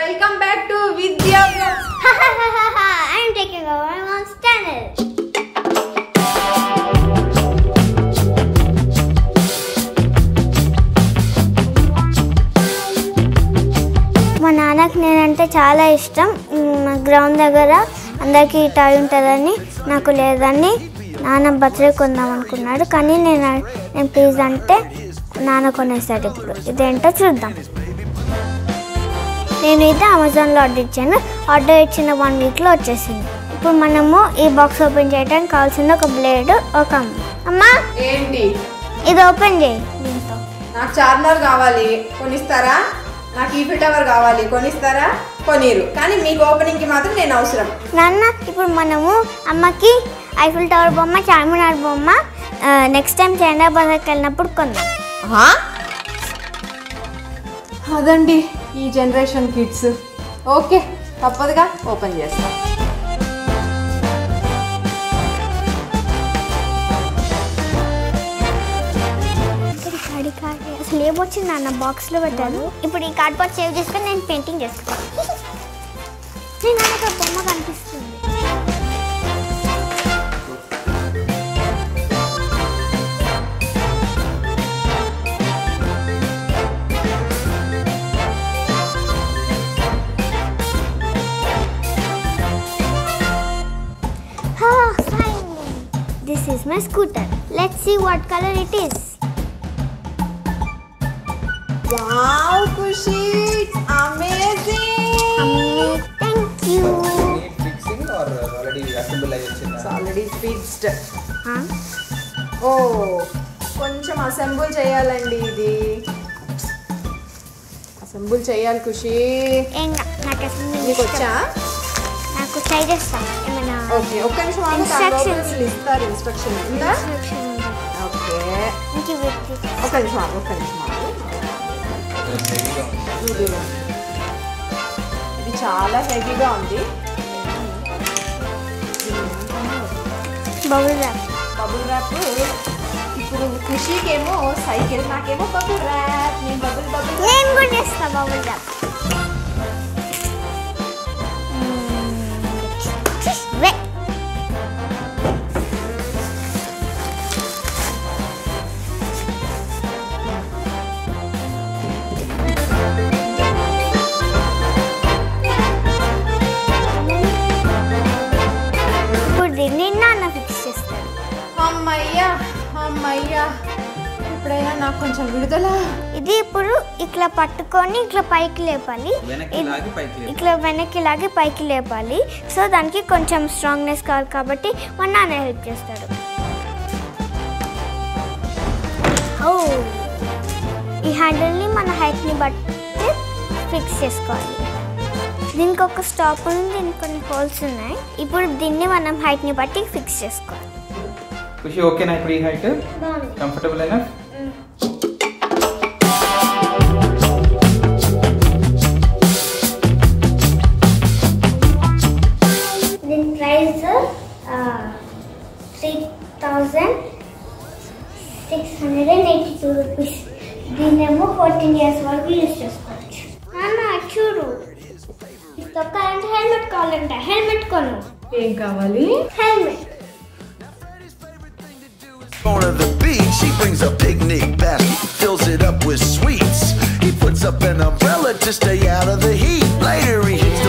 Welcome back to Vidya vlogs. I'm taking over mom's channel. మా నాన్నకి నేనంటే చాలా ఇష్టం గ్రౌండ్ దగ్గర అందరికీ టాయ్ ఉంటుందని నాకు లేదని నాన్న బర్త్డే కొందాం అనుకున్నాడు కానీ నేను నేను ప్లీజ్ అంటే నాన్న కొనేసాడు ఇప్పుడు ఇదేంటో చూద్దాం నేను ఇది అమెజాన్లో ఆర్డర్ ఇచ్చాను ఆర్డర్ ఇచ్చిన వన్ వీక్లో వచ్చేసింది ఇప్పుడు మనము ఈ బాక్స్ ఓపెన్ చేయడానికి కావాల్సిన ఒక బ్లేడ్ ఒక అమ్మ అమ్మా ఏంటి ఇది ఓపెన్ చేయి దీంతో నాకు చార్మినార్ కావాలి కొనిస్తారా నాకు ఈఫీ టవర్ కావాలి కొనిస్తారా కొనిరు కానీ మీకు ఓపెనింగ్ కి మాత్రం నేను అవసరం నాన్న ఇప్పుడు మనము అమ్మకి ఐఫిల్ టవర్ బొమ్మ చార్మినార్ బొమ్మ నెక్స్ట్ టైం చైనా బజార్కి వెళ్ళినప్పుడు కొందాం అదండి ఈ జనరేషన్ కిడ్స్ ఓకే తప్పదుగా ఓపెన్ చేస్తాం ఇక్కడ ఈ కార్డ్ కార్డ్ అసలు ఏమొచ్చింది నాన్న బాక్స్లో పెట్టాను ఇప్పుడు ఈ కార్డ్ బాక్స్ సేవ్ చేసుకొని నేను పెయింటింగ్ చేస్తాను నేను నాన్నకు ఆ బొమ్మ కనిపిస్తుంది Ah, finally. This is my scooter. Let's see what color it is. Wow Khushi amazing Amazing. Thank you. Fixing or already assemble అయ్యి వచ్చిందా ఆల్రెడీ ఫిక్స్డ్ Huh? ఓ కొంచెం అసెంబుల్ చేయాలండి ఇది అసెంబుల్ చేయాలి ఖుషి ఏం కా- నాకు అసలు నీకు ఇష్టం. వచ్చా నాకు ట్రై చేస్తా ఏమైనా ఓకే ఒక్క నిమిషం ఆగు. Instructions. దాని లోపల వీళ్ళు ఇస్తారు ఇన్స్ట్రక్షన్ ఉందా instruction ఉందా? ఓకే ఇంక ఇవి ఒక్క నిమిషం ఆగు, ఒక్క నిమిషం ఆగు. హెవీగా ఉంది ఇది ఇది చాలా హెవీగా ఉంది బబుల్ ర్యాప్ బబుల్ ర్యాప్ ఇప్పుడు ఖుషికేమో సైకిల్ నాకేమో బబుల్ ర్యాప్ నేను బబుల్ బబుల్ నేను కూడా చేస్తా బబుల్ ర్యాప్ వే ఇప్పుడు దీన్ని నాన్న ఫిక్స్ చేస్తాడు అమ్మయ్యా అమ్మయ్యా ఇప్పుడైనా నాకు కొంచెం విడుదల ఇది ఇప్పుడు ఇట్లా పట్టుకొని ఇట్లా పైకి లేపాలి వెనక్కి ఇ- లాగి పైకి లేపాలి. ఇట్లా వెనక్కి లాగి పైకి లేపాలి సో దానికి కొంచెం స్ట్రాంగ్నెస్ కావాలి కాబట్టి మా నాన్న హెల్ప్ చేస్తాడు ఓ ఈ హ్యాండిల్ని మన హైట్ని బట్టి ఫిక్స్ చేసుకోవాలి దీనికి ఒక స్టాప్ ఉంది దీనికి కొన్ని హోల్స్ ఉన్నాయి ఇప్పుడు దీన్ని మనం హైట్ని బట్టి ఫిక్స్ చేసుకోవాలి ఖుషి ఓకేనా ఇప్పుడు ఈ హైట్ బాగుంది కంఫర్టబుల్ అయినా దీని price three thousand six hundred and eighty two rupees దీన్నేమో ఫోర్టీన్ ఇయర్స్ వరకు యూజ్ చేసుకోవచ్చు నాన్న చూడు తొక్కాలంటే హెల్మెట్ కావాలంటే హెల్మెట్ కొను ఏం కావాలి helmet On to the beach, he brings a picnic basket, fills it up with sweets. He puts up an umbrella to stay out of the heat. Later, he hits